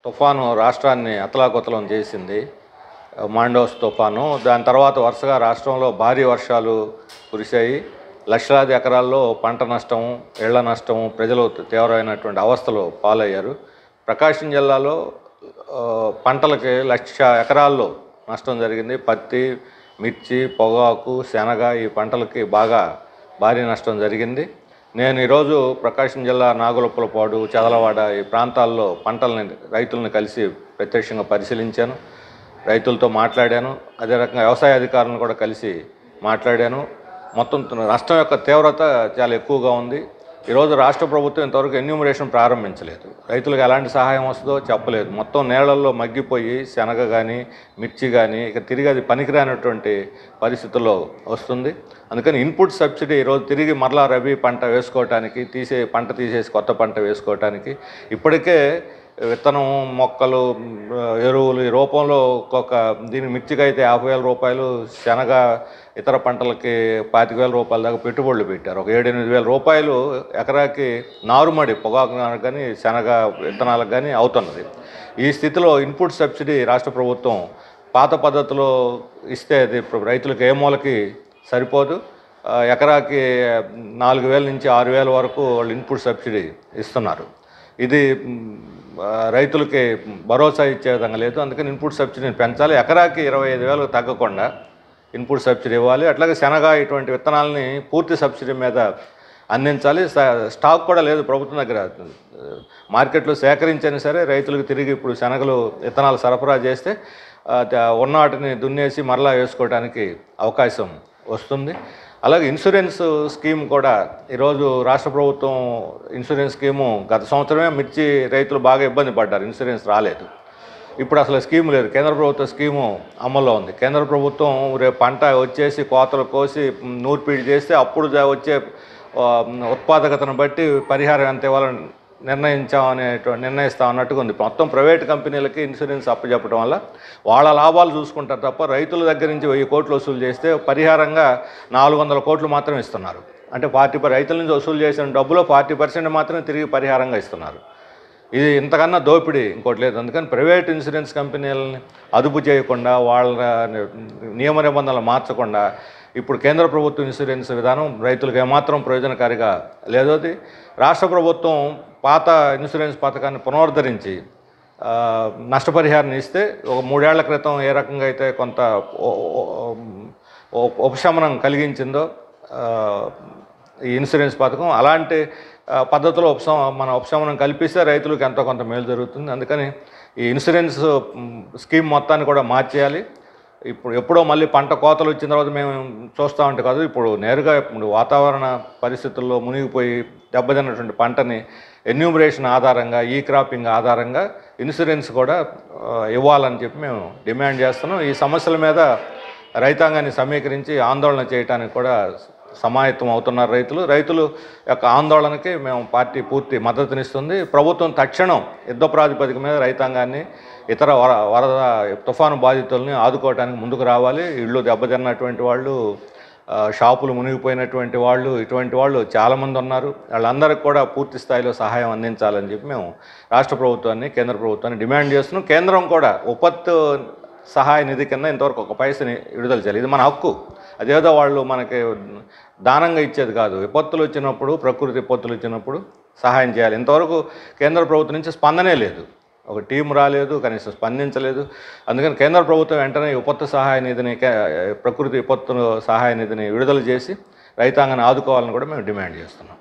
తుఫాను రాష్ట్రాన్ని అతలాకుతలం చేసింది మాండోస్ తుఫాను దాని తర్వాత వరుసగా రాష్ట్రంలో భారీ వర్షాలు కురిశాయి లక్షలాది ఎకరాల్లో పంట నష్టం ఇళ్ల నష్టం ప్రజలు తీవ్రమైనటువంటి అవస్థలు పాలయ్యారు ప్రకాశం జిల్లాలో ఆ, పంటలకి లక్ష ఎకరాల్లో నష్టం జరిగింది పత్తి మిర్చి పొగాకు శనగ ఈ పంటలకి బాగా భారీ నష్టం జరిగింది నేను ఈరోజు ప్రకాశం జిల్లా నాగులపులపాడు చదలవాడ ఈ ప్రాంతాల్లో పంటలని రైతులను కలిసి ప్రత్యక్షంగా పరిశీలించాను రైతులతో మాట్లాడాను అదే రకంగా వ్యవసాయ అధికారులను కూడా కలిసి మాట్లాడాను మొత్తం నష్టం యొక్క తీవ్రత చాలా ఎక్కువగా ఉంది ఈరోజు రాష్ట్ర ప్రభుత్వం ఇంతవరకు ఎన్యూమరేషన్ ప్రారంభించలేదు రైతులకు ఎలాంటి సహాయం వస్తుందో చెప్పలేదు మొత్తం నేలల్లో మగ్గిపోయి శనగ కానీ మిర్చి కానీ ఇక తిరిగి అది పనికిరానటువంటి పరిస్థితుల్లో వస్తుంది అందుకని ఇన్పుట్ సబ్సిడీ ఈరోజు తిరిగి మరలా రబీ పంట వేసుకోవటానికి తీసే పంట తీసేసి కొత్త పంట వేసుకోవటానికి ఇప్పటికే విత్తనం మొక్కలు మ్, ఎరువులు ఈ రూపంలో ఒక్కొక్క దీని మిర్చికి అయితే యాభై వేల రూపాయలు శనగ ఇతర పంటలకి పాతిక వేల రూపాయల దాకా పెట్టుబడులు పెట్టారు ఒక ఏడు ఎనిమిది వేల రూపాయలు ఎకరాకి నారుమడి పొగాకు నారుకు కానీ శనగ విత్తనాలకు కానీ అవుతున్నది ఈ స్థితిలో ఇన్పుట్ సబ్సిడీ రాష్ట్ర ప్రభుత్వం పాత పద్ధతిలో ఇస్తే అది ఇప్పుడు రైతులకు ఏ మూలకి సరిపోదు ఆ, ఎకరాకి నాలుగు వేల నుంచి ఆరు వేల వరకు వాళ్ళు ఇన్పుట్ సబ్సిడీ ఇస్తున్నారు ఇది మ్, ఆ, రైతులకి భరోసా ఇచ్చే విధంగా లేదు అందుకని ఇన్పుట్ సబ్సిడీని పెంచాలి ఎకరాకి ఇరవై ఐదు వేలకు తగ్గకుండా ఇన్పుట్ సబ్సిడీ ఇవ్వాలి అట్లాగే శనగ ఇటువంటి విత్తనాలని పూర్తి సబ్సిడీ మీద అందించాలి స- స్టాక్ కూడా లేదు ప్రభుత్వం దగ్గర మార్కెట్లో సేకరించైనా సరే రైతులకు తిరిగి ఇప్పుడు శనగలు విత్తనాలు సరఫరా చేస్తే ఆ, త- ఉన్న వాటిని దున్నేసి మరలా వేసుకోవడానికి అవకాశం వస్తుంది అలాగే ఇన్సూరెన్స్ స్కీమ్ కూడా ఈరోజు రాష్ట్ర ప్రభుత్వం ఇన్సూరెన్స్ స్కీము గత సంవత్సరమే మిర్చి రైతులు బాగా ఇబ్బంది పడ్డారు ఇన్సూరెన్స్ రాలేదు ఇప్పుడు అసలు స్కీమ్ లేదు కేంద్ర ప్రభుత్వ స్కీము అమల్లో ఉంది కేంద్ర ప్రభుత్వం రేపు పంట వచ్చేసి కోతలు కోసి మ్, నూర్పిడి చేస్తే అప్పుడు జ- వచ్చే ఆ, ఉత్పాదకతను బట్టి పరిహారం ఎంత ఇవ్వాలని నిర్ణయించామనే నిర్ణయిస్తాం అన్నట్టుగా ఉంది మొత్తం ప్రైవేట్ కంపెనీలకి ఇన్సూరెన్స్ అప్పచెప్పడం వల్ల వాళ్ళ లాభాలు చూసుకుంటారు తప్ప రైతుల దగ్గర నుంచి వెయ్యి కోట్లు వసూలు చేస్తే పరిహారంగా నాలుగు వందల కోట్లు మాత్రం ఇస్తున్నారు అంటే ఫార్టీ పర్ రైతుల నుంచి వసూలు చేసిన డబ్బులో ఫార్టీ పర్సెంట్ మాత్రమే తిరిగి పరిహారంగా ఇస్తున్నారు ఇది ఇంతకన్నా దోపిడీ ఇంకోటి లేదు అందుకని ప్రైవేట్ ఇన్సూరెన్స్ కంపెనీలని అదుపు చేయకుండా వాళ్ళ నియమ నిబంధనలు మార్చకుండా ఇప్పుడు కేంద్ర ప్రభుత్వ ఇన్సూరెన్స్ విధానం రైతులకు ఏమాత్రం ప్రయోజనకారిగా లేదు అది రాష్ట్ర ప్రభుత్వం పాత ఇన్సూరెన్స్ పథకాన్ని పునరుద్ధరించి ఆ, నష్టపరిహారాన్ని ఇస్తే ఒక మూడేళ్ల క్రితం ఏ రకంగా అయితే కొంత ఓ- ఓ- ఓ- ఉపశమనం కలిగించిందో ఆ, ఈ ఇన్సూరెన్స్ పథకం అలాంటి ఆ, పద్ధతిలో ఉపశమ మన ఉపశమనం కల్పిస్తే రైతులకు ఎంతో కొంత మేలు జరుగుతుంది అందుకని ఈ ఇన్సూరెన్స్ మ్, స్కీమ్ మొత్తాన్ని కూడా మార్చేయాలి ఇప్పుడు ఎప్పుడో మళ్ళీ పంట కోతలు వచ్చిన తర్వాత మేము చూస్తూ ఉంటే కాదు ఇప్పుడు నేరుగా ఇప్పుడు వాతావరణ పరిస్థితుల్లో మునిగిపోయి దెబ్బతిన్నటువంటి పంటని ఎన్యూమరేషన్ ఆధారంగా ఈ క్రాపింగ్ ఆధారంగా ఇన్సూరెన్స్ కూడా ఆ, ఇవ్వాలని చెప్పి మేము డిమాండ్ చేస్తున్నాం ఈ సమస్యల మీద రైతాంగాన్ని సమీకరించి ఆందోళన చేయడానికి కూడా సమాయత్తం అవుతున్నారు రైతులు రైతులు యొక్క ఆందోళనకి మేము పార్టీ పూర్తి మద్దతునిస్తుంది ప్రభుత్వం తక్షణం యుద్ధ ప్రాతిపదిక మీద రైతాంగాన్ని ఇతర వర వరద తుఫాను బాధితుల్ని ఆదుకోవడానికి ముందుకు రావాలి ఇళ్ళు దెబ్బతిన్నటువంటి వాళ్ళు ఆ, షాపులు మునిగిపోయినటువంటి వాళ్ళు ఇటువంటి వాళ్ళు చాలామంది ఉన్నారు వాళ్ళందరికీ కూడా పూర్తి స్థాయిలో సహాయం అందించాలని చెప్పి మేము రాష్ట్ర ప్రభుత్వాన్ని కేంద్ర ప్రభుత్వాన్ని డిమాండ్ చేస్తున్నాం కేంద్రం కూడా ఉపత్తు సహాయ నిధి కింద ఇంతవరకు ఒక పైసని విడుదల చేయాలి ఇది మన హక్కు అదేదో వాళ్ళు మనకి దానంగా ఇచ్చేది కాదు విపత్తులు వచ్చినప్పుడు ప్రకృతి విపత్తులు వచ్చినప్పుడు సహాయం చేయాలి ఇంతవరకు కేంద్ర ప్రభుత్వం నుంచి స్పందనే లేదు ఒక టీం రాలేదు కనీసం స్పందించలేదు అందుకని కేంద్ర ప్రభుత్వం వెంటనే ఈ విపత్తు సహాయ నిధిని కే- ప్రకృతి విపత్తు సహాయ నిధిని విడుదల చేసి రైతాంగాన్ని ఆదుకోవాలని కూడా మేము డిమాండ్ చేస్తున్నాం